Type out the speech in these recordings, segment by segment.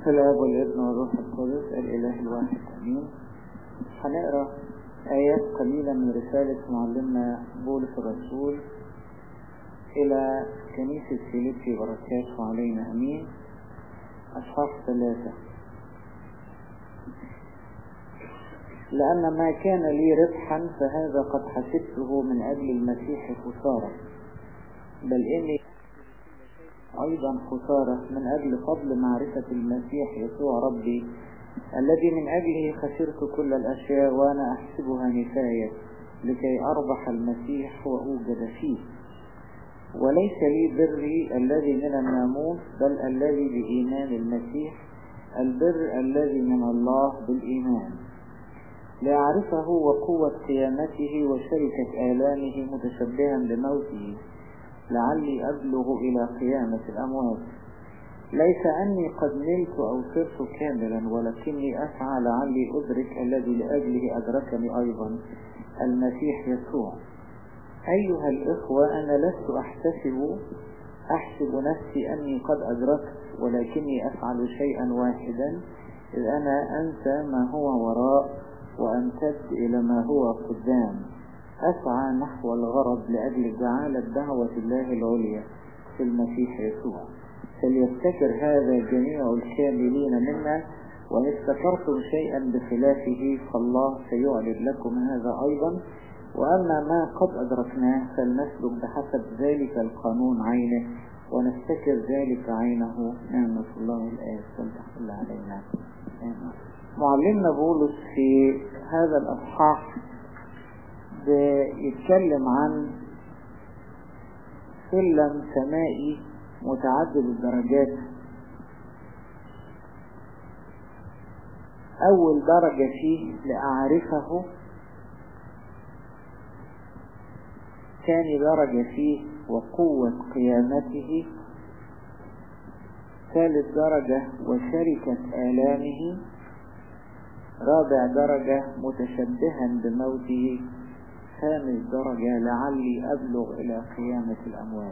بسم الاب والابن والروح القدس الاله الواحد امين هنقرا ايات قليله من رساله معلمنا بولس الرسول الى كنيسه فيليبي بركاته علينا امين اصحاح ثلاثه لأن ما كان لي ربحا فهذا قد حسبته من أجل المسيح خسارة بل إني أيضا خسارة من أجل فضل معرفة المسيح يسوع ربي الذي من أجله خسرت كل الأشياء وأنا أحسبها نفاية لكي أربح المسيح وأوجد فيه وليس لي بري الذي من الناموس بل الذي بإيمان المسيح البر الذي من الله بالإيمان لأعرفه وقوة قيامته وشركة آلامه متشبها بموته لعلي أبلغ إلى قيامة الأموات ليس أني قد نلت أو صرت كاملا ولكني أسعى لعلي أدرك الذي لأجله أدركني أيضا المسيح يسوع أيها الإخوة أنا لست أحتسب أحسب نفسي أني قد أدركت ولكني أفعل شيئا واحدا إذ أنا أنسى ما هو وراء وأمتد إلى ما هو قدام أسعى نحو الغرض لأجل جعالة دعوة الله العليا في المسيح يسوع فليفتكر هذا جميع الكاملين منا وإن افتكرتم شيئا بخلافه فالله سيعلن لكم هذا أيضا وأما ما قد أدركناه فلنسلك بحسب ذلك القانون عينه ونفتكر ذلك عينه نعمة الله الآية فلتحل علينا آمين معلمنا بولس في هذا الأصحاح بيتكلم عن سلم سمائي متعدد الدرجات أول درجة فيه لأعرفه ثاني درجة فيه وقوة قيامته ثالث درجة وشركة آلامه رابع درجة متشبها بموته خامس درجة لعلي أبلغ إلى قيامة الأموات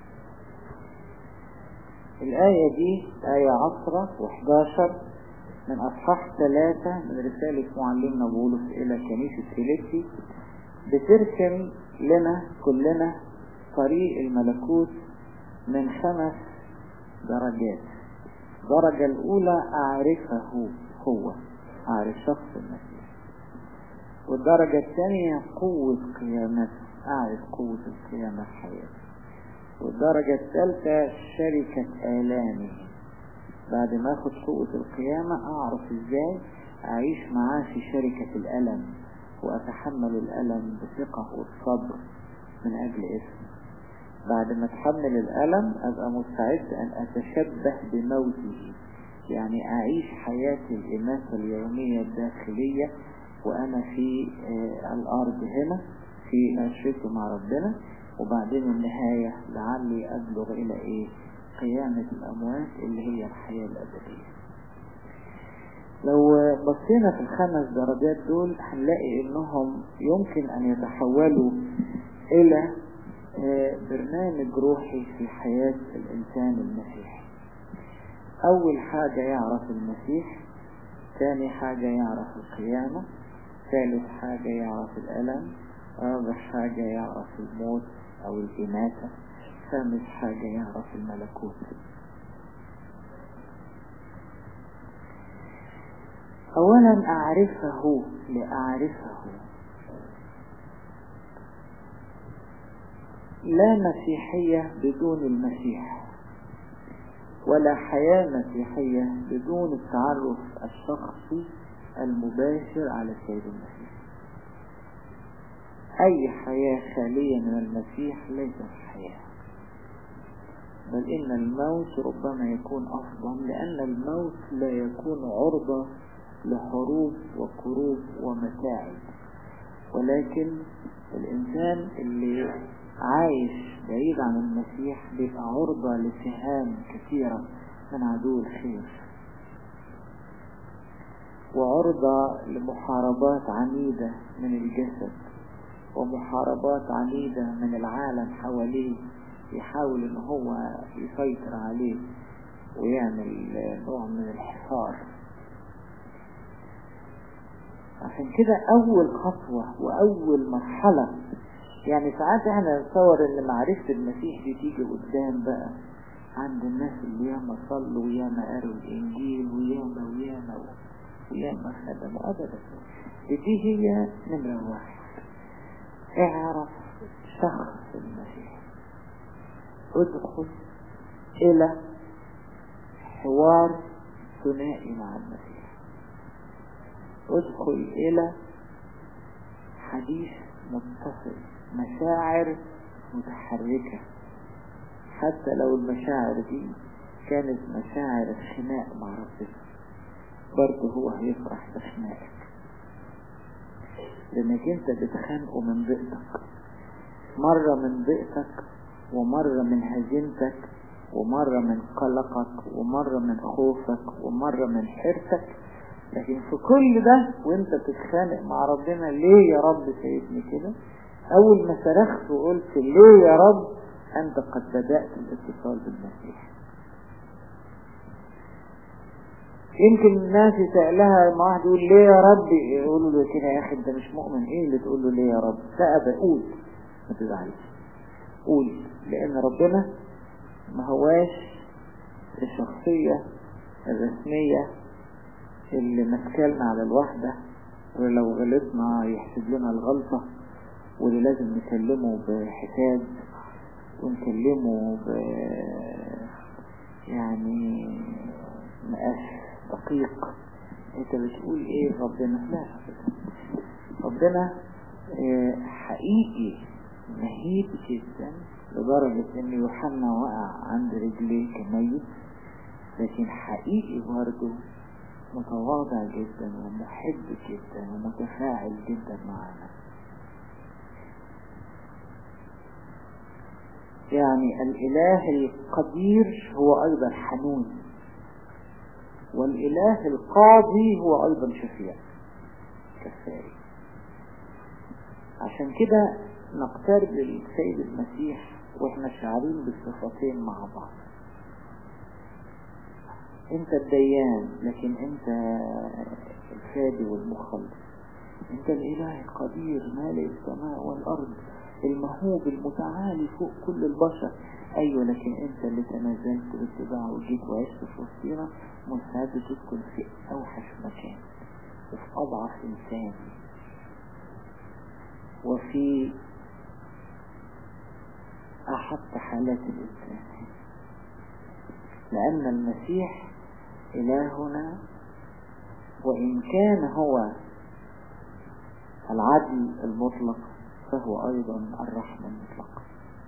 الآية دي آية عشرة وحداشر من أصحاح ثلاثة من رسالة معلمنا بولس إلى كنيسة فيليبي بترسم لنا كلنا طريق الملكوت من خمس درجات الدرجة الأولى أعرفه هو أعرف شخص المسيح والدرجة الثانية قوة قيامته أعرف قوة القيامة في حياتي والدرجة الثالثة شركة آلامه بعد ما أخد قوة القيامة أعرف إزاي أعيش معاه في شركة الألم وأتحمل الألم بثقة والصبر من أجل اسمه بعد ما أتحمل الألم أبقى مستعد أن أتشبه بموته يعني أعيش حياتي الإماتة اليومية الداخلية وأنا في الأرض هنا في عشرتي مع ربنا وبعدين النهاية لعلي أبلغ إلى إيه قيامة الأموات اللي هي الحياة الأبدية لو بصينا في الخمس درجات دول هنلاقي إنهم يمكن أن يتحولوا إلى برنامج روحي في حياة الإنسان المسيحي أول حاجة يعرف المسيح ثاني حاجة يعرف القيامة ثالث حاجة يعرف الألم رابع حاجة يعرف الموت أو الإماتة خامس حاجة يعرف الملكوت أولا أعرفه لأعرفه لا مسيحية بدون المسيح ولا حياة مسيحية بدون التعرف الشخصي المباشر على السيد المسيح أي حياة خالية من المسيح ليست حياة بل إن الموت ربما يكون أفضل لأن الموت لا يكون عرضة لحروب وكروب ومتاعب ولكن الإنسان اللي عايش بعيد عن المسيح بيبقى عرضة لسهام كثيرة من عدو الخير وعرضة لمحاربات عنيدة من الجسد ومحاربات عنيدة من العالم حواليه يحاول ان هو يسيطر عليه ويعمل نوع من الحصار عشان كده أول خطوة وأول مرحلة يعني ساعات احنا نتصور ان معرفة المسيح دي تيجي قدام بقى عند الناس اللي ياما صلوا وياما قروا الإنجيل وياما وياما وياما خدموا أبدا دي هي نمرة واحد اعرف شخص المسيح ادخل إلى حوار ثنائي مع المسيح ادخل إلى حديث متصل مشاعر متحركة حتى لو المشاعر دي كانت مشاعر الخناق مع ربنا برضه هو هيفرح بخناقك لانك انت بتخانقه من ضيقتك مرة من ضيقتك ومرة من هزيمتك ومرة من قلقك ومرة من خوفك ومرة من حرصك لكن في كل ده وانت بتتخانق مع ربنا ليه يا رب سيدني كده اول ما صرخت وقلت ليه يا رب انت قد بدأت الاتصال بالمسيح يمكن الناس يسألها ما واحد يقول ليه يا رب يقولوا له كده يا اخي انت مش مؤمن ايه اللي تقول له ليه يا رب لا بقول ما تزعلش قول لان ربنا ما هواش الشخصية الرسمية اللي مسكالنا على الوحدة ولو غلطنا يحسب لنا الغلطة واللي لازم نكلمه بحساب ونكلمه ب يعني مقاس دقيق انت بتقول ايه ربنا لا ربنا حقيقي مهيب جدا لدرجة ان يوحنا وقع عند رجليه كميت لكن حقيقي برضه متواضع جدا ومحب جدا ومتفاعل جدا معنا يعني الإله القدير هو أيضا حنون والإله القاضي هو أيضا شفيع كفاري عشان كده نقترب للسيد المسيح واحنا شعارين بالصفتين مع بعض انت الديان لكن انت الفادي والمخلص انت الاله القدير مالئ السماء والارض المهوب المتعالي فوق كل البشر ايوه لكن انت اللي تنازلت باتباعه وجيت وعشت في وسطينا مستعد تدخل في اوحش مكان وفي اضعف انسان وفي احط حالات الانسان لان المسيح الهنا وان كان هو العدل المطلق فهو أيضا الرحمة المطلقة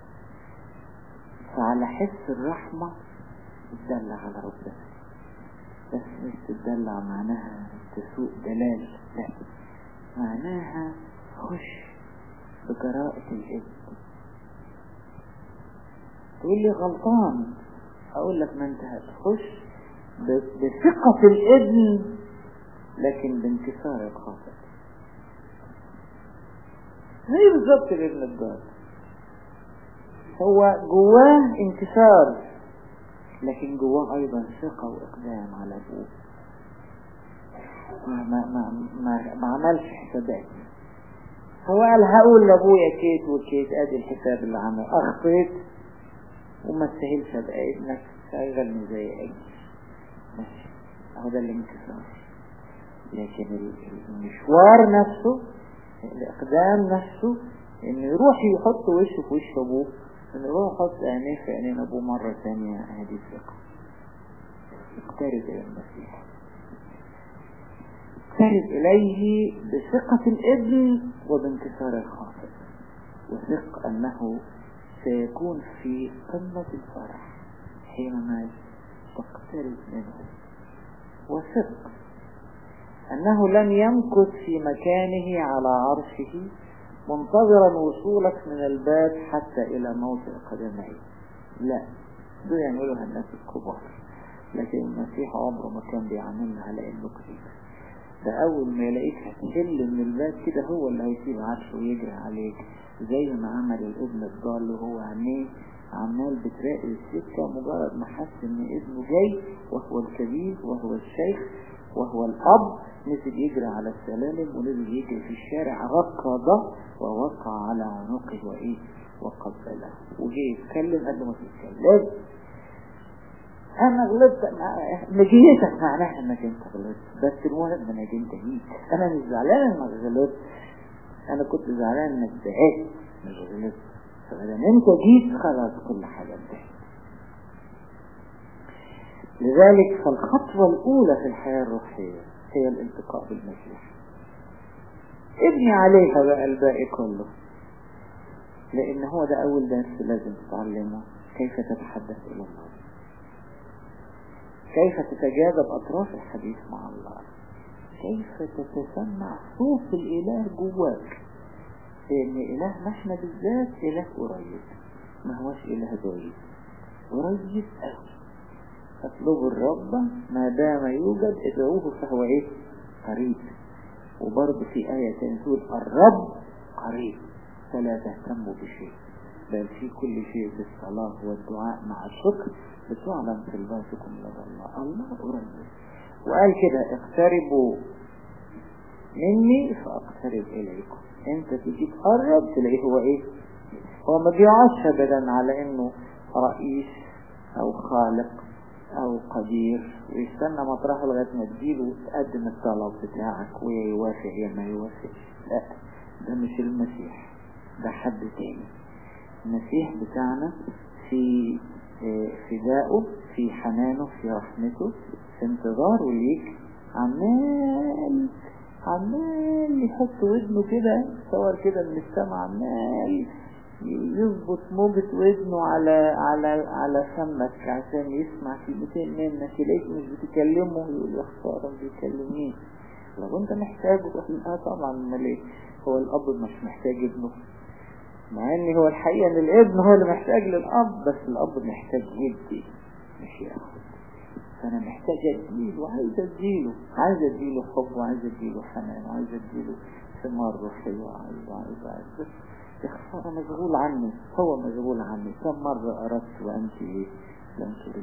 فعلى حس الرحمة تدلع على ربنا بس مش تدلع معناها تسوء دلال لا معناها خش بجراءة الإذن تقول لي غلطان أقول لك ما انت هتخش بثقة الإذن لكن بانكسار الخاطئ زي بالظبط الابن الضال هو جواه انكسار لكن جواه ايضا ثقة واقدام على ابوه ما, ما, ما, ما, ما عملش حسابات هو قال هقول لابويا كيت وكيت ادي الحساب اللي عمله اخطيت وما استاهلش ابقى ابنك شغلني زي ابني ماشي اهو ده الانكسار لكن المشوار نفسه الإقدام نفسه إنه يروح يحط وشه في وش أبوه إنه يروح يحط عينيه في عينين أبوه مرة ثانية هذه الثقة اقترب إلى المسيح اقترب إليه بثقة الابن وبانكسار الخاطئ وثق أنه سيكون في قمة الفرح حينما تقترب منه وثق أنه لن يمكث في مكانه على عرشه منتظرا وصولك من الباب حتى إلى موضع قدميه لا دول يعملوها الناس الكبار لكن المسيح عمره ما كان بيعاملنا على انه كبير ده اول ما يلاقيك هتحل من الباب كده هو اللي هيسيب عرشه ويجري عليك زي ما عمل الابن الضال وهو عينيه عمال بتراقب السكة مجرد ما حس ان ابنه جاي وهو الكبير وهو الشيخ وهو الأب نزل يجري على السلالم ونزل يجري في الشارع ركض ووقع على عنقه وإيه وقبله وجي يتكلم قال له ما تتكلم انا غلطت مجيتك معناها انك انت غلطت بس المهم انك انت جيت انا مش زعلان انك غلطت انا كنت زعلان انك زعلت مش غلطت فلما انت جيت خلاص كل حاجة انتهت لذلك فالخطوة الأولى في الحياة الروحية هي الالتقاء بالمسيح ابني عليها بقى الباقي كله لأن هو ده أول درس لازم تتعلمه كيف تتحدث إلى الله كيف تتجاذب أطراف الحديث مع الله كيف تتسمع صوت الإله جواك لأن إلهنا احنا بالذات إله قريب ما هوش إله بعيد قريب قوي اطلبوا الرب ما دام يوجد ادعوه فهو ايه قريب وبرضه في آية تانية تقول الرب قريب فلا تهتموا بشيء بل في كل شيء في الصلاة والدعاء مع الشكر بتعلم طلباتكم لدى الله الله قريب وقال كده اقتربوا مني فاقترب اليكم انت تيجي تقرب تلاقيه هو ايه هو ما بيقعدش ابدا على انه رئيس او خالق او قدير ويستنى مطرحه لغايه ما تجيله وتقدم الطلب بتاعك ويا يوافق يا ما يوافق لا ده مش المسيح ده حد تاني المسيح بتاعنا في فدائه في حنانه في رحمته في انتظاره ليك عمال عمال يحط ودنه كده صور كده من السماء عمال يظبط موجة ودنه على على على فمك عشان يسمع كلمتين منك يلاقيك مش بتكلمه يقول يا خسارة ما بيكلمنيش لو انت محتاجه اه طبعا امال ايه هو الاب مش محتاج ابنه مع ان هو الحقيقة ان الابن هو اللي محتاج للاب بس الاب محتاج يدي مش ياخد فانا محتاج اديله وعايز اديله عايز اديله حب وعايز اديله حنان وعايز اديله ثمار روحية وعايز وعايز وعايز بس يا خسارة مشغول عني هو مشغول عني كم مرة اردت وانت ايه لم تريد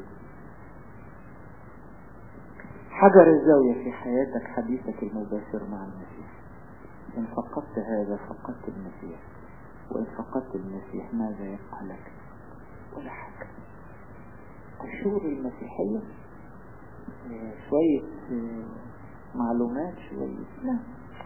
حجر الزاوية في حياتك حديثك المباشر مع المسيح إن فقدت هذا فقدت المسيح وإن فقدت المسيح ماذا يبقى لك ولا حاجة قشور المسيحية شوية معلومات شوية لا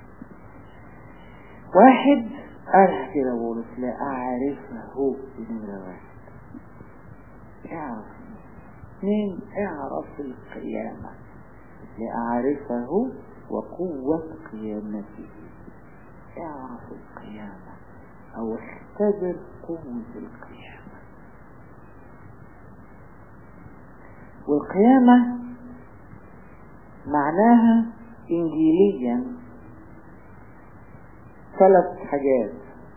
واحد قال كده بولس لا أعرفه بنمرة واحد اعرف اثنين اعرف القيامة لأعرفه وقوة قيامته اعرف القيامة او اختبر قوة القيامة والقيامة معناها انجيليا ثلاث حاجات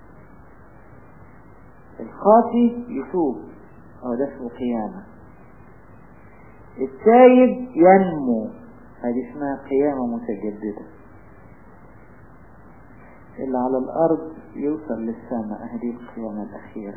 الخاطي يتوب او ده اسمه قيامة التايب ينمو هذه اسمها قيامة متجددة اللي على الأرض يوصل للسماء هذه القيامة الأخيرة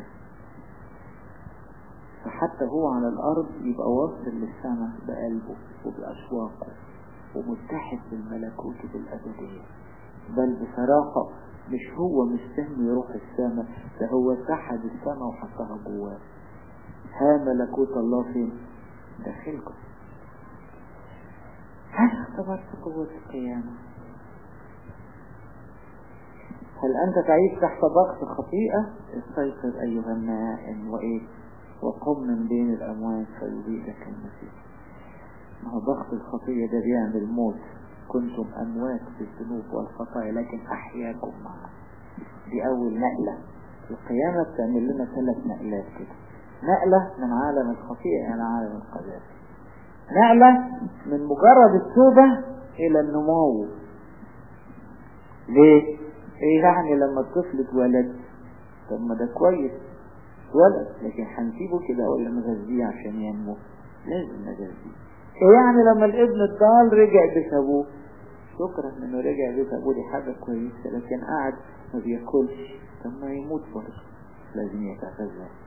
فحتى هو على الأرض يبقى واصل للسماء بقلبه وبأشواقه ومتحد بالملكوت بالأبدية بل بصراحة مش هو مستني يروح السماء ده هو سحب السماء وحطها جواه ها ملكوت الله فين داخلكم هل اختبرت قوة القيامة هل أنت تعيش تحت ضغط خطيئة استيقظ أيها النائم وإيه وقم من بين الأموات فيريدك المسيح ما هو ضغط الخطية ده بيعمل موت كنتم أموات في الذنوب والخطايا لكن أحياكم معه دي أول نقلة القيامة بتعمل لنا ثلاث نقلات كده نقلة من عالم الخطيئة إلى عالم القداسة نقلة من مجرد التوبة إلى النمو ليه؟ ايه يعني لما الطفل اتولد طب ما ده كويس اتولد لكن هنسيبه كده ولا نغذيه عشان ينمو لازم نغذيه ايه يعني لما الابن الضال رجع بيت ابوه شكرا انه رجع بيت ابوه دي حاجه كويسه لكن قعد ما بياكلش طب ما يموت برضه لازم يتغذى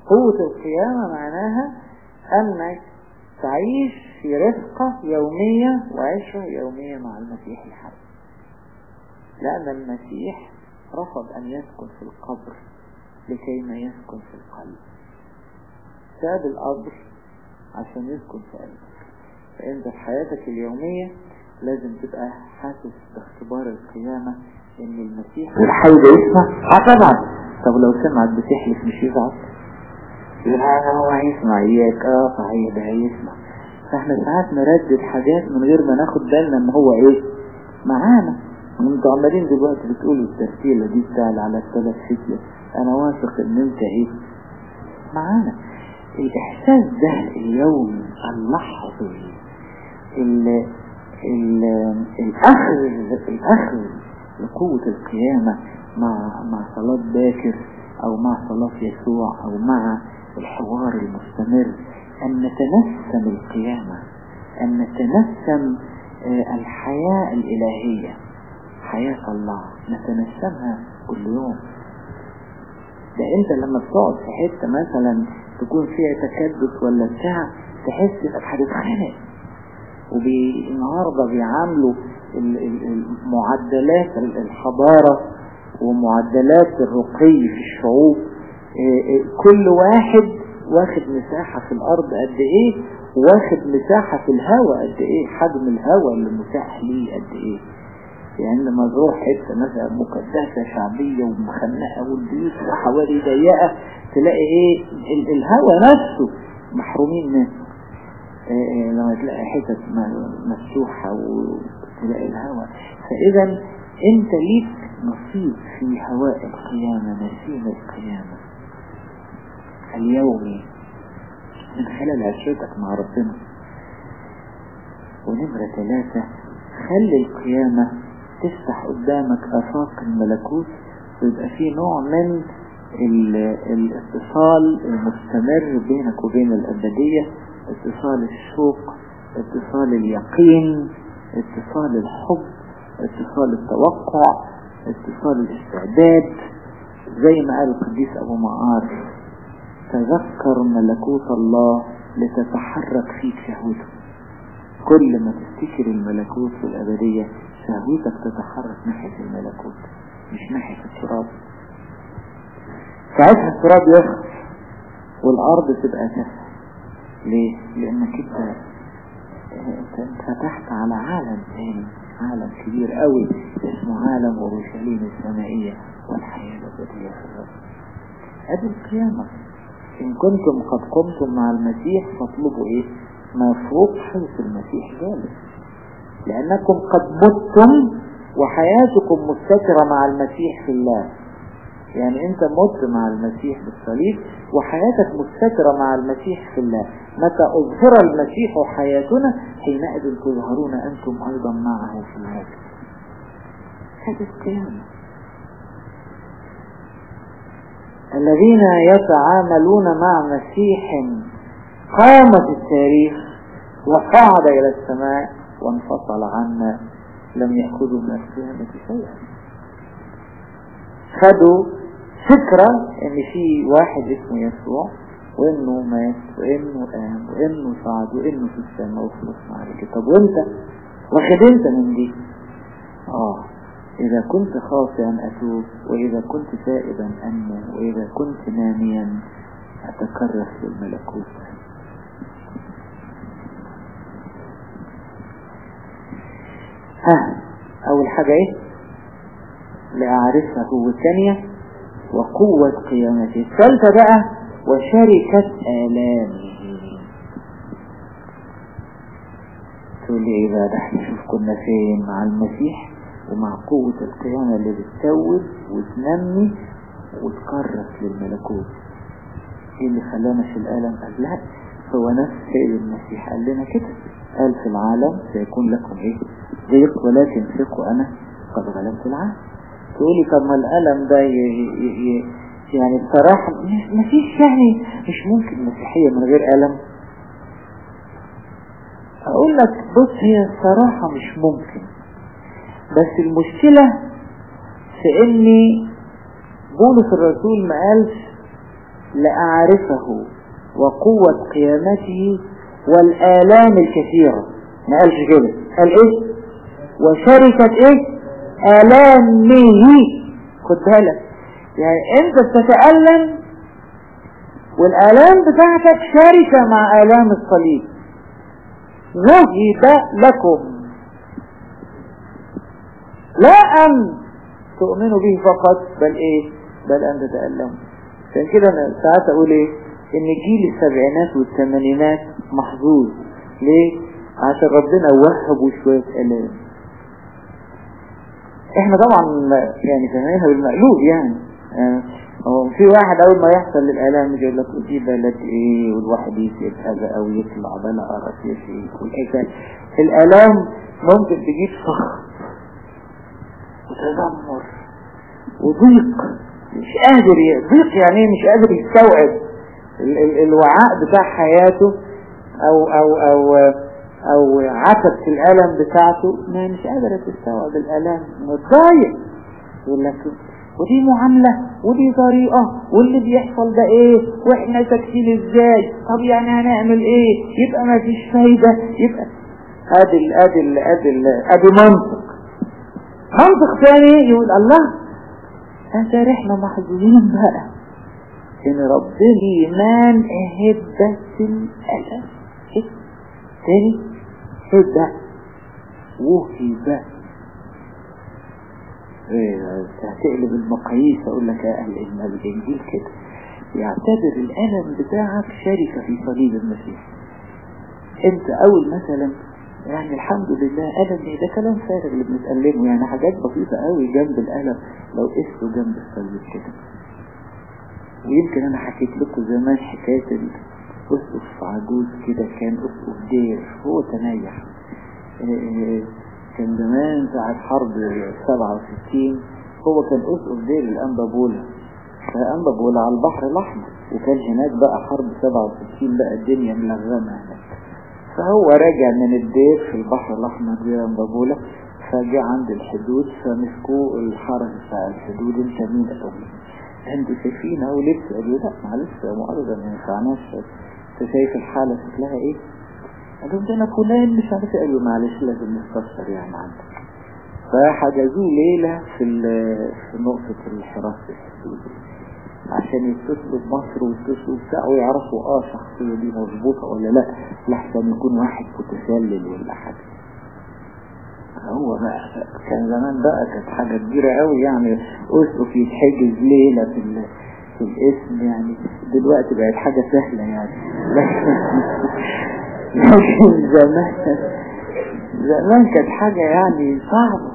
قوة القيامة معناها أنك تعيش في رفقة يومية وعشرة يومية مع المسيح الحي لأن المسيح رفض أن يسكن في القبر لكي ما يسكن في القلب ساب القبر عشان يسكن في قلبك فأنت في حياتك اليومية لازم تبقى حاسس باختبار القيامة ان المسيح والحي ده يسمع اه طبعا طب لو سمعك بتحلف مش يزعل لا هو هيسمع اياك اه صحيح ده هيسمع فاحنا ساعات نردد حاجات من غير ما ناخد بالنا ان هو ايه معانا انتوا عمالين دلوقتي بتقولوا الترتيلة دي بتاع على الثلاث فتية انا واثق ان انت ايه معانا الاحساس ده اليومي اللحظي ال ال الاخذ الاخذ لقوة القيامة مع مع صلاة باكر او مع صلاة يسوع او مع الحوار المستمر ان نتنسم القيامة ان نتنسم الحياة الالهية حياة الله نتنسمها كل يوم ده انت لما بتقعد في حتة مثلا تكون فيها تكدس ولا بتاع تحس انك هتتخانق وبالنهاردة بيعاملوا معدلات الحضارة ومعدلات الرقي في الشعوب كل واحد واخد مساحة في الأرض قد إيه واخد مساحة في الهواء قد إيه حجم الهواء اللي متاح ليه قد إيه يعني لما تروح حتة مثلا مقدسة شعبية ومخنقة والبيوت وحوالي ضيقة تلاقي إيه الهواء نفسه محرومين منه لما تلاقي حتت مفتوحة وتلاقي الهواء فإذا أنت ليك نصيب في هواء القيامة نسيم القيامة اليومي من خلال عشرتك مع ربنا ونمرة ثلاثة خلي القيامة تفتح قدامك آفاق الملكوت ويبقى في نوع من الاتصال المستمر بينك وبين الأبدية اتصال الشوق اتصال اليقين اتصال الحب اتصال التوقع اتصال الاستعداد زي ما قال القديس ابو معار تذكر ملكوت الله لتتحرك فيك شهوته كل ما تفتكر الملكوت في الابدية شهوتك تتحرك ناحية الملكوت مش ناحية التراب ساعتها التراب يخف والارض تبقى سهلة ليه؟ لانك انت فتحت على عالم تاني عالم كبير قوي اسمه عالم اورشليم السمائية والحياة الابدية في الرب ادي القيامة ان كنتم قد قمتم مع المسيح فاطلبوا ايه ما فوق حيث المسيح جالس لانكم قد متم وحياتكم مستترة مع المسيح في الله يعني انت مت مع المسيح بالصليب وحياتك مستترة مع المسيح في الله متى اظهر المسيح حياتنا حينئذ تظهرون انتم ايضا معه في المجد هذه القيامة الذين يتعاملون مع مسيح قامت التاريخ وصعد الى السماء وانفصل عنا لم يأخذوا من القيامة شيئا خدوا فكرة ان في واحد اسمه يسوع وانه مات وانه قام وانه صعد وانه في السماء وخلصنا عليك طب وانت واخد انت من دي اه اذا كنت خاطئا اتوب واذا كنت تائبا انمو واذا كنت ناميا اتكرس للملكوت ها اول حاجة ايه لأعرفه والثانية وقوة قيامته الثالثة بقى وشركة آلامه تقول لي ايه بقى ده احنا شوف كنا فين مع المسيح ومع قوة القيامة اللي بتسود وتنمي وتكرس للملكوت ايه اللي خلانا في الألم قال لا هو نفس سيد المسيح قال لنا كده قال في العالم سيكون لكم ايه ضيق ولكن ثقوا انا قد غلبت العالم تقولي طب ما الألم ده ي... ي... ي... يعني بصراحة ما فيش يعني مش ممكن مسيحية من غير ألم أقول لك بص هي الصراحة مش ممكن بس المشكلة في إن بولس الرسول ما قالش لأعرفه وقوة قيامته والآلام الكثيرة ما قالش كده قال ايه وشركة ايه آلامه خد بالك يعني انت بتتألم والآلام بتاعتك شاركة مع آلام الصليب وهب لكم لا أن تؤمنوا به فقط بل ايه بل أن تتألموا عشان كده أنا ساعات أقول ايه إن جيل السبعينات والثمانينات محظوظ ليه عشان ربنا وهبوا شوية آلام احنا طبعا يعني فاهمينها بالمقلوب يعني هو في واحد اول ما يحصل للالام يقول لك دي بلد ايه والواحد يسيب هذا او يطلع بلا قرف يا شيخ والحكايه الالام ممكن تجيب صخر وتذمر وضيق مش قادر ضيق يعني ايه مش قادر يستوعب ال ال الوعاء بتاع حياته او او او او عتبة الالم بتاعته ما مش قادرة تستوعب الالام متضايق يقول لك ودي معاملة ودي طريقة واللي بيحصل ده ايه واحنا ساكتين ازاي طب يعني هنعمل ايه يبقى ما فيش فايدة يبقى ادي ال ادي ال ادي ال ادي منطق منطق ثاني يقول الله انت احنا محظوظين بقى ان ربنا ايمان هبة الالم ايه تاني هبة وهبة هتقلب المقاييس اقول لك يا اهل الانجيل كده يعتبر الالم بتاعك شركة في صليب المسيح انت اول مثلا يعني الحمد لله ألم ايه ده كلام فارغ اللي بنتألمه يعني حاجات بسيطة قوي جنب الألم لو قسوا جنب الصليب كده ويمكن انا حكيت لكم زمان حكاية الأسقف عجوز كده كان أسقف دير هو تنيح كان زمان ساعة حرب 67 هو كان أسقف دير الأنبابولا فأنبابولا على البحر الأحمر وكان هناك بقى حرب 67 بقى الدنيا ملغمة هناك فهو راجع من الدير في البحر الأحمر دي أنبابولا فجاء عند الحدود فمسكوه الحرس بتاع الحدود انت مين قوي انتوا شايفين اهو لبس قالوا لا معلش يا مؤاخذة ما ينفعناش انت شايف الحالة شكلها ايه قالوا ده انا فلان مش عارف قالوا معلش لازم نستفسر يعني عندك فحجزوه ليلة في في نقطة الحراسة الحدود عشان يتصلوا بمصر ويتصلوا بتاع ويعرفوا اه الشخصية دي مظبوطة ولا لا لحسن يكون واحد متسلل ولا حاجة هو بقى كان زمان بقى كانت حاجة كبيرة قوي يعني أسقف يتحجز ليلة في, في الاسم يعني دلوقتي بقت حاجة سهلة يعني لكن زمان زمان كانت حاجة يعني صعبة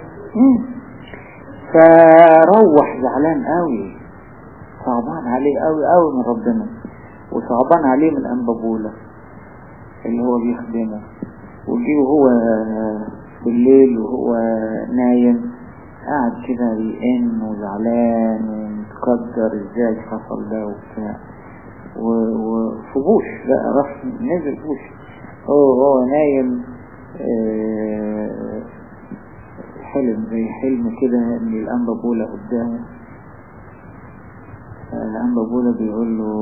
فروح زعلان قوي صعبان عليه قوي قوي من ربنا وصعبان عليه من أنبابولا اللي هو بيخدمه وجي وهو بالليل وهو نايم قاعد كده بيئن وزعلان ومتقدر ازاي حصل ده وبتاع وفي بوش بقى راح نزل بوش هو هو نايم حلم زي حلم كده ان الانبابولا قدامه الانبابولا بيقول له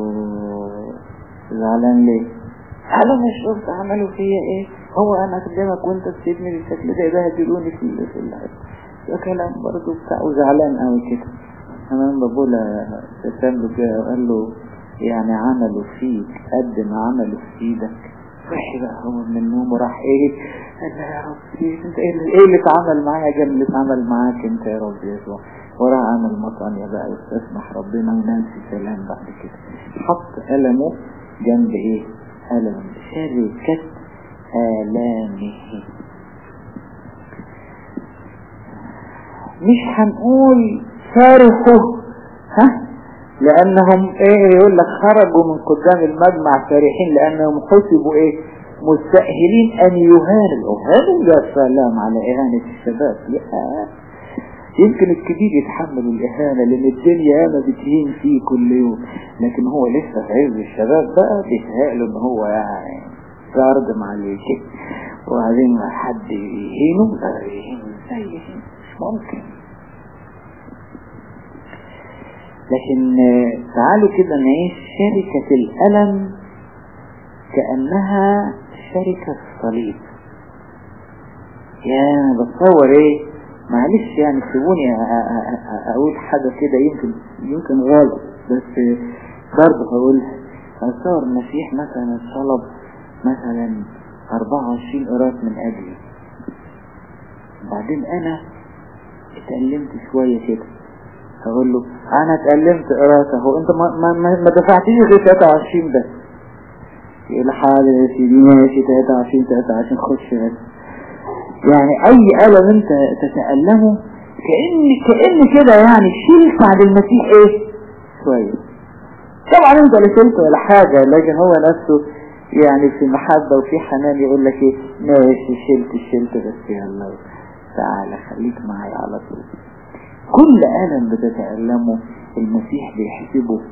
زعلان ليه قالوا مش شفت عملوا فيا ايه هو انا اكلمك وانت تسيبني بالشكل ده يبهدلوني في في ده كلام برضه بتاع وزعلان قوي كده انا بابولا ابتسم له كده وقال له يعني عملوا فيك قد ما عملوا في ايدك صحي بقى هو من النوم وراح ايه قال له يا رب انت ايه اللي, إيه اللي اتعمل معايا جنب اللي اتعمل معاك انت يا رب يسوع وراح عمل مطانية بقى يستسمح ربنا ونام في سلام بعد كده حط ألمه جنب ايه ألم شركة آلامه مش هنقول فرحوا ها لأنهم ايه يقول لك خرجوا من قدام المجمع فرحين لأنهم حسبوا ايه مستأهلين أن يهانوا هذا يا سلام على إهانة الشباب لا يمكن الكبير يتحمل الإهانة لأن الدنيا ياما بتهين فيه كل يوم لكن هو لسه في عز الشباب بقى بيتهيأله إن هو يعني جارد مع الكيك وبعدين ما حد يهينه لا يهينه ازاي يهينه مش ممكن لكن تعالوا كده نعيش شركة الألم كأنها شركة الصليب يا بتصور ايه معلش يعني سيبوني اقول حاجة كده يمكن يمكن غلط بس برضه هقولها اتصور المسيح مثلا طلب مثلا 24 قراط من اجلي بعدين انا اتألمت شوية كده هقول له انا اتألمت قراط اهو انت ما, ما, ما, ما دفعتيش غير 23 بس يقول حاضر يا سيدي ماشي 23 23 خش بس يعني اي ألم انت تتألمه كأن كأن كده يعني شلت عن المسيح ايه شوية طبعا انت لا شلت ولا حاجة لكن هو نفسه يعني في محبة وفي حنان يقول لك ايه ماشي شلت شلت بس يلا تعالى خليك معايا على طول كل ألم بتتألمه المسيح بيحسبه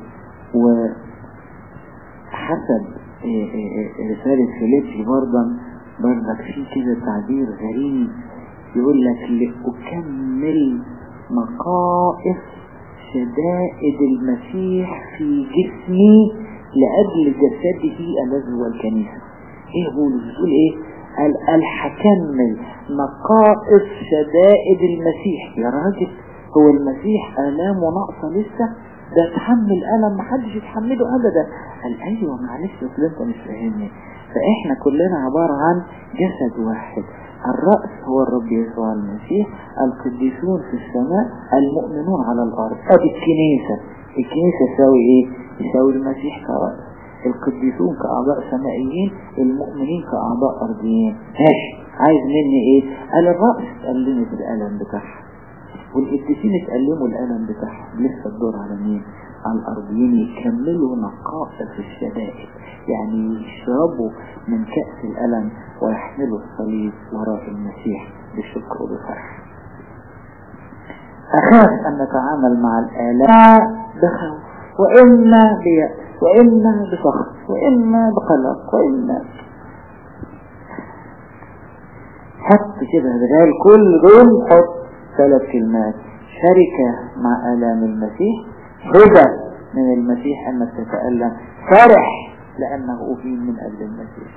وحسب رسالة فيليبي برضا برضك في كده تعبير غريب يقول لك لأكمل مقائف شدائد المسيح في جسمي لأجل جسده الذي هو الكنيسة ايه بولس بتقول ايه قال قال هكمل مقائف شدائد المسيح يا راجل هو المسيح آلامه ناقصة لسه ده تحمل ألم محدش يتحمله أبدا قال أيوة معلش أصل أنت مش فاهمني فإحنا كلنا عبارة عن جسد واحد الرأس هو الرب يسوع المسيح القديسون في السماء المؤمنون على الأرض أدي الكنيسة الكنيسة تساوي إيه؟ يساوي المسيح كرأس القديسون كأعضاء سمائيين المؤمنين كأعضاء أرضيين ماشي عايز مني إيه؟ قال الرأس تألمت الألم بتاعها والقديسين اتألموا الألم بتاعهم لسه الدور على مين؟ على الأرضيين يكملوا نقائص الشدائد يعني يشربوا من كأس الألم ويحملوا الصليب وراء المسيح بشكر وبفرح أخاف أن نتعامل مع الآلام بخوف وإما بيأس وإما بسخط وإما بقلق وإما حط كده بدال كل دول حط ثلاث كلمات شركة مع آلام المسيح هدى من المسيح أنك تتألم فرح لأنه أهين من أجل المسيح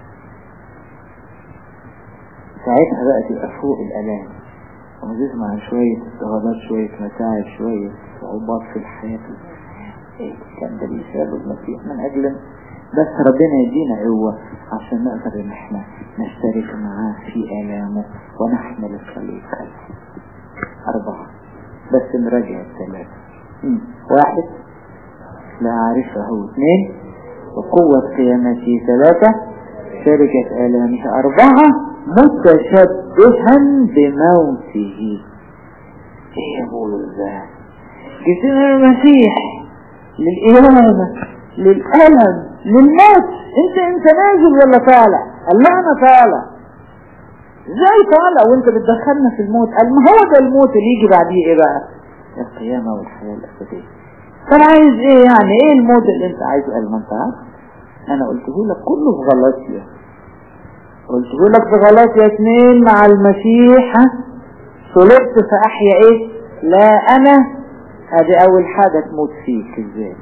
ساعتها بقى تبقى فوق الآلام وتسمع عن شوية اضطهادات شوية متاعب شوية صعوبات في الحياة إيه كان ده بيسبب المسيح من أجل بس ربنا يدينا قوة عشان نقدر ان احنا نشترك معاه في آلامه ونحمل الصليب خلفه أربعة بس نراجع الثلاثة واحد لا عارفه هو اثنين وقوة قيامته ثلاثة شركة آلامه أربعة متشبها بموته ايه يقول ده جسم المسيح للإهانة للألم للموت انت انت نازل ولا طالع قال لا انا طالع ازاي طالع وانت بتدخلنا في الموت قال ما هو ده الموت اللي يجي بعديه ايه بقى القيامة والحياة الأبدية طب عايز ايه يعني ايه الموت اللي انت عايزه قال ما انت عارف انا قلته لك كله في غلطية قلته لك في غلطية اثنين مع المسيح صلبت فاحيا ايه لا انا ادي اول حاجة تموت فيك ازاي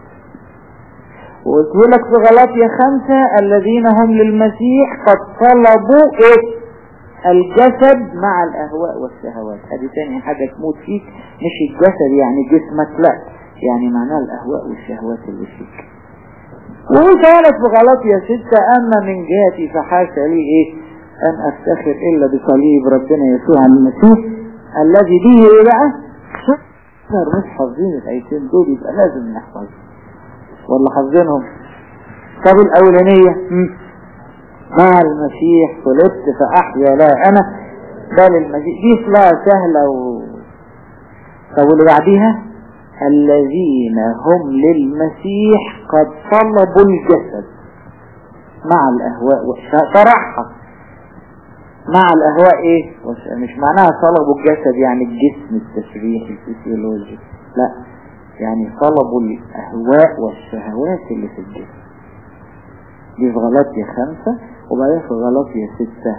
وقلت لك في غلطية خمسة الذين هم للمسيح قد طلبوا ايه الجسد مع الاهواء والشهوات هذه تاني حاجة تموت فيك مش الجسد يعني جسمك لا يعني معناها الاهواء والشهوات اللي فيك وقالت في غلطية ستة اما من جهتي فحاشا لي ايه ان افتخر الا بصليب ربنا يسوع المسيح الذي به ايه بقى مش حافظين الايتين دول يبقى لازم نحفظهم ولا حافظينهم طب الاولانية مع المسيح صلبت فاحيا لا انا بل المسيح دي صلاة سهلة و طب واللي بعديها الذين هم للمسيح قد طلبوا الجسد مع الاهواء شرحها مع الاهواء ايه مش معناها طلبوا الجسد يعني الجسم التشريحي الفسيولوجي لا يعني طلبوا الأهواء والشهوات اللي في الجسم دي في غلطية خمسة وبعدين في غلطية ستة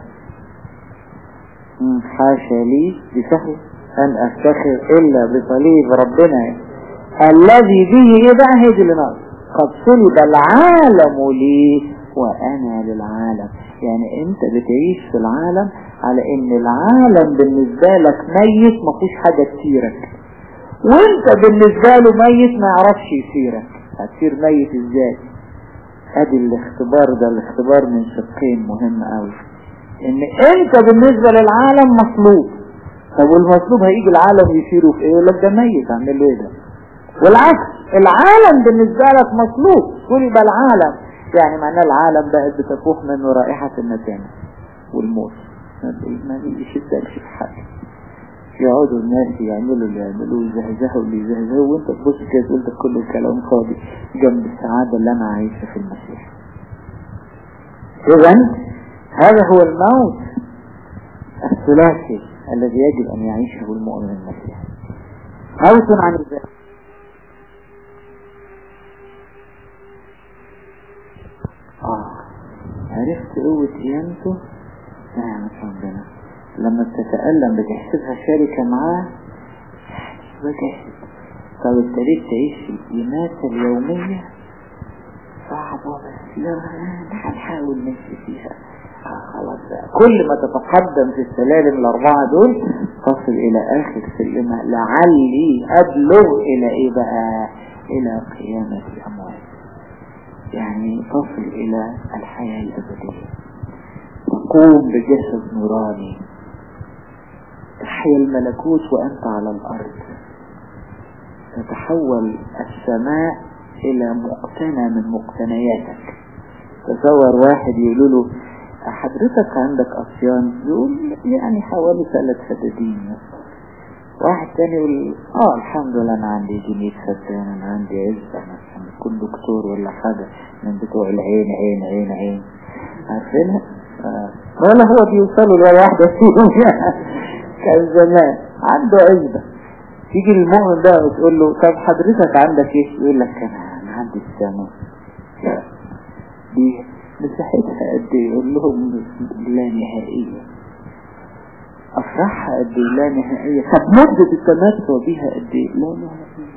حاشا لي بسهل أن أفتخر إلا بصليب ربنا الذي به ايه بقى هي دي اللي ناقص قد صلب العالم لي وانا للعالم يعني انت بتعيش في العالم على ان العالم بالنسبة لك ميت ما فيش حاجة تثيرك وانت بالنسبة له ميت ما يعرفش يثيرك هتصير ميت ازاي ادي الاختبار ده الاختبار من شقين مهم قوي ان انت بالنسبة للعالم مطلوب طب والمطلوب هيجي العالم يثيره في ايه يقول لك ده ميت اعمل له ايه ده والعكس العالم بالنسبة لك مطلوب طلب العالم يعني معناه العالم بقت بتفوح منه رائحة النتانة والموت ما بيجيش الدرس في حاجة يقعدوا الناس يعملوا اللي يعملوه يزهزهوا اللي يزهزهوا وانت تبص كده تقول ده كله كلام فاضي جنب السعادة اللي انا عايشها في المسيح اذا هذا هو الموت الثلاثي الذي يجب ان يعيشه المؤمن المسيحي موت عن الذات آه عرفت قوة قيامته نعمة ربنا لما بتتألم بتحسبها شركة معاه بجهد طب ابتديت تعيش القيمات اليومية صعبة بس لا هنحاول نمشي فيها آه خلاص بقى كل ما تتقدم في السلالم الأربعة دول تصل إلى آخر سلمة لعلي أبلغ إلى إيه بقى إلى قيامة الأموات يعني تصل إلى الحياة الأبدية تقوم بجسد نوراني تحيا الملكوت وأنت على الأرض تتحول السماء إلى مقتنى من مقتنياتك تصور واحد يقول له حضرتك عندك أصيان يقول يعني حوالي ثلاث فدادين واحد تاني يقول اه الحمد لله انا عندي جنيه فدان انا عندي عزة مثلا كل دكتور ولا حاجة من بتوع العين عين عين عين عارفينها آه. ولا هو بيوصلوا لولا واحدة فيهم كان زمان عنده عزة تيجي المؤمن بقى وتقول له طب حضرتك عندك ايه يقول لك انا انا عندي السماء دي مساحتها قد ايه يقول لهم لا نهائية افرحها قد ايه لا نهائية طب مدة التمتع بيها قد ايه لا نهائية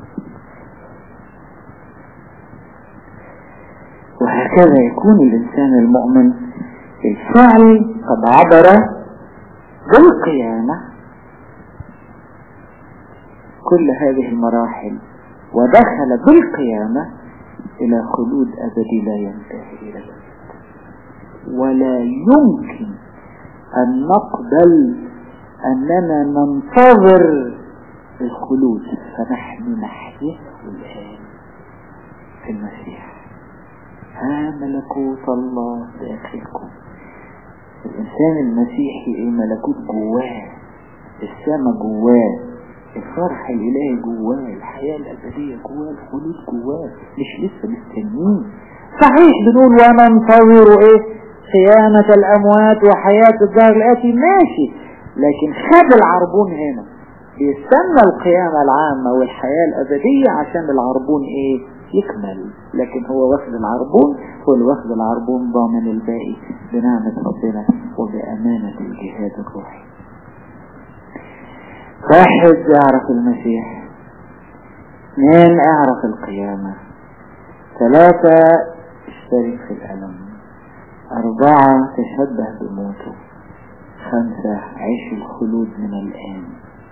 وهكذا يكون الانسان المؤمن الفعل قد عبر بالقيامة كل هذه المراحل ودخل بالقيامة إلى خلود أبدي لا ينتهي إلى الأبد ولا يمكن أن نقبل أننا ننتظر الخلود فنحن نحياه الآن في المسيح ها ملكوت الله داخلكم الإنسان المسيحي الملكوت جواه السماء جواه الفرح الإلهي جواه الحياة الأبدية جواه الخلود جواه مش لسه مستنيين صحيح بنقول وننتظر إيه قيامة الأموات وحياة الدار الآتي ماشي لكن خد العربون هنا بيستنى القيامة العامة والحياة الأبدية عشان العربون إيه يكمل لكن هو واخد العربون هو اللي واخد العربون ضامن الباقي بنعمة ربنا وبأمانة الجهاد الروحي واحد يعرف المسيح اثنين اعرف القيامة ثلاثة اشترك في الألم أربعة تشبه بموته خمسة عيش الخلود من الآن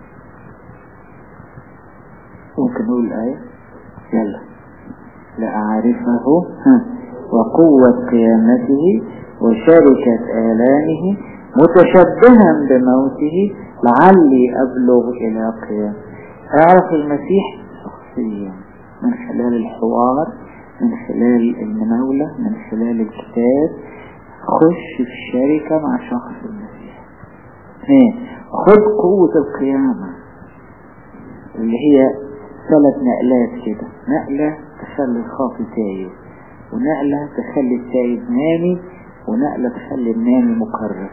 ممكن نقول الآية يلا لأعرفه وقوة قيامته وشركة آلامه متشبها بموته لعلي أبلغ إلى قيام أعرف المسيح شخصيا من خلال الحوار من خلال المناولة من خلال الكتاب خش في الشركة مع شخص المسيح اثنين خد قوة القيامة اللي هي ثلاث نقلات كده نقلة تخلي الخاطي تايب ونقلة تخلي التايب نامي ونقلة تخلي النامي مكرس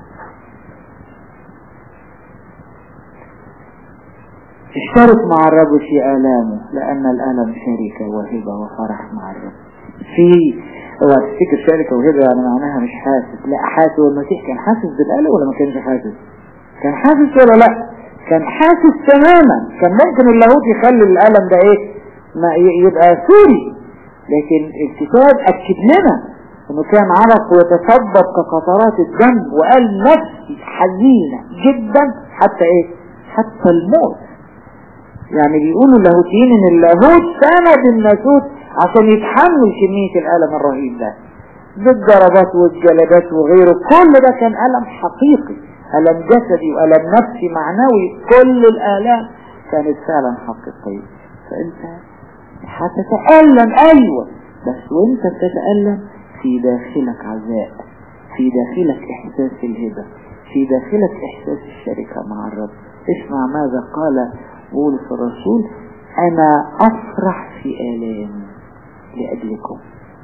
اشترك مع الرب في آلامه لأن الألم شركة وهبة وفرح مع الرب في هو تفتكر شركة وهبة يعني معناها مش حاسس لا حاسس هو المسيح كان حاسس بالألم ولا ما كانش حاسس كان حاسس ولا لا كان حاسس تماما كان ممكن اللاهوت يخلي الألم ده ايه ما يبقى سوري لكن الكتاب أكد لنا انه كان عرق ويتصبب كقطرات الدم وقال نفسي حزينة جدا حتى ايه حتى الموت يعني بيقولوا اللاهوتيين ان اللاهوت سند الناسوت عشان يتحمل كمية الألم الرهيب ده بالضربات والجلدات وغيره كل ده كان ألم حقيقي ألم جسدي وألم نفسي معنوي كل الآلام كانت فعلا حقيقية فأنت هتتألم أيوة بس وانت بتتألم في داخلك عزاء في داخلك إحساس الهبة في داخلك إحساس الشركة مع الرب اسمع ماذا قال بولس الرسول أنا أفرح في آلامي لأجلكم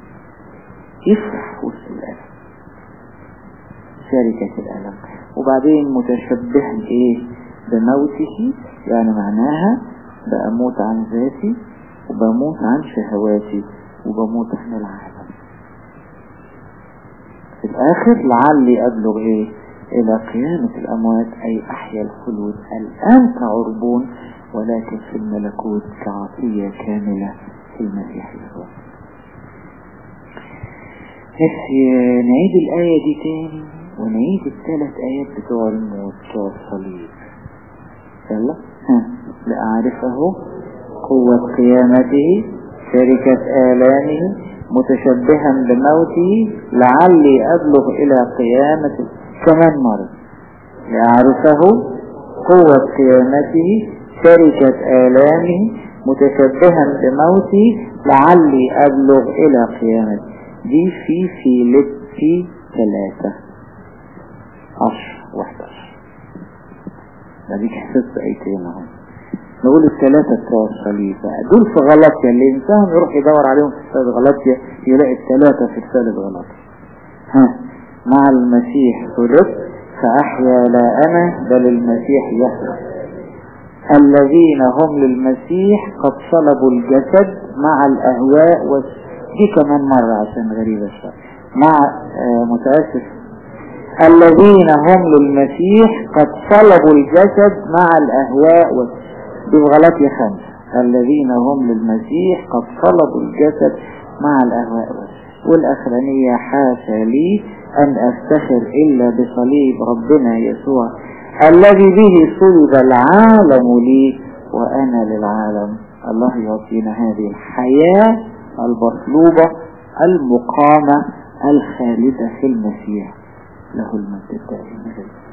يفرح وسط الألم شركة الألم وبعدين متشبها بإيه بموته يعني معناها بأموت عن ذاتي وبموت عن شهواتي وبموت عن العالم في الآخر لعلي أبلغ إيه إلى قيامة الأموات أي أحيا الخلود الآن كعربون ولكن في الملكوت كعطية كاملة في المسيح يسوع نفسي نعيد الآية دي تاني ونعيد الثلاث آيات بتوع الموت بتوع الصليب يلا ها لأعرفه قوة قيامته شركة آلامه متشبها بموته لعلي أبلغ إلى قيامة كمان مرة لأعرفه قوة قيامته شركة آلامه متشبها بموته لعلي أبلغ إلى قيامته دي في فيليبي ثلاثة عشر واحد عشر بديك حفظت ايتين اهو نقول الثلاثة بتوع الصليب دول في غلطيا اللي انسان يروح يدور عليهم في رسالة غلطيا يلاقي الثلاثة في رسالة غلطيا ها مع المسيح ثلث فأحيا لا أنا بل المسيح يحيا الذين هم للمسيح قد صلبوا الجسد مع الأهواء وال... دي كمان مرة عشان غريبة شوية مع آه متأسف الذين هم للمسيح قد صلبوا الجسد مع الأهواء وال... دي غلطية خمسة الذين هم للمسيح قد صلبوا الجسد مع الأهواء وال... والأخرانية حاشا لي أن أفتخر إلا بصليب ربنا يسوع الذي به صلب العالم لي وأنا للعالم الله يعطينا هذه الحياة المطلوبة المقامة الخالدة في المسيح له المجد الدائم